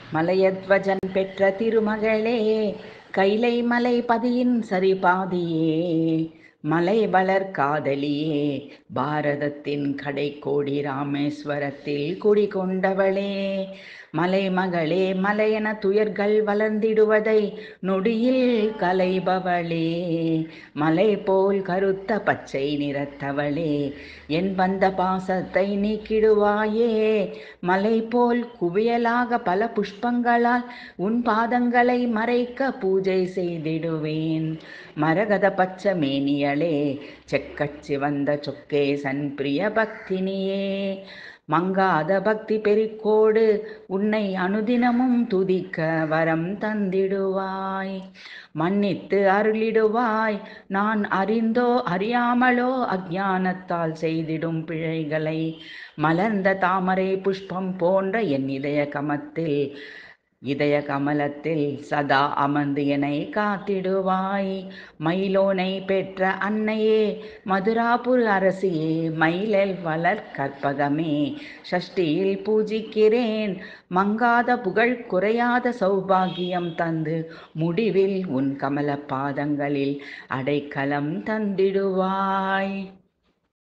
மலையத்வஜன் பெற்ற திருமகளே கைலை மலை பதியின் சரிபாதியே மலை வளர் காதலியே பாரதத்தின் கடைக்கோடி ராமேஸ்வரத்தில் குடிகொண்டவளே மலைமகளே மலையென துயர்கள் வளர்ந்திடுவதை நொடியில் கலைபவளே மலை போல் கருத்த பச்சை நிறத்தவளே என் வந்த பாசத்தை நீக்கிடுவாயே மலை போல் குவியலாக பல புஷ்பங்களால் உன் பாதங்களை மறைக்க பூஜை செய்திடுவேன் மரகத பச்ச மேனியளே செக்கச்சி வந்த சொக்கேசன் பிரிய பக்தினியே மங்காத பக்தி பெருக்கோடு உன்னை அனுதினமும் துதிக்க வரம் தந்திடுவாய் மன்னித்து அருளிடுவாய் நான் அறிந்தோ அறியாமலோ அஜானத்தால் செய்திடும் பிழைகளை மலர்ந்த தாமரை புஷ்பம் போன்ற என் இதய கமத்தில் இதய கமலத்தில் சதா அமர்ந்து என்னை காத்திடுவாய் மயிலோனை பெற்ற அன்னையே மதுராபுர் அரசியே மயிலில் வளர் கற்பகமே ஷஷ்டியில் பூஜிக்கிறேன் மங்காத புகழ் குறையாத சௌபாகியம் தந்து முடிவில் உன் கமல பாதங்களில் அடைக்கலம் தந்திடுவாய்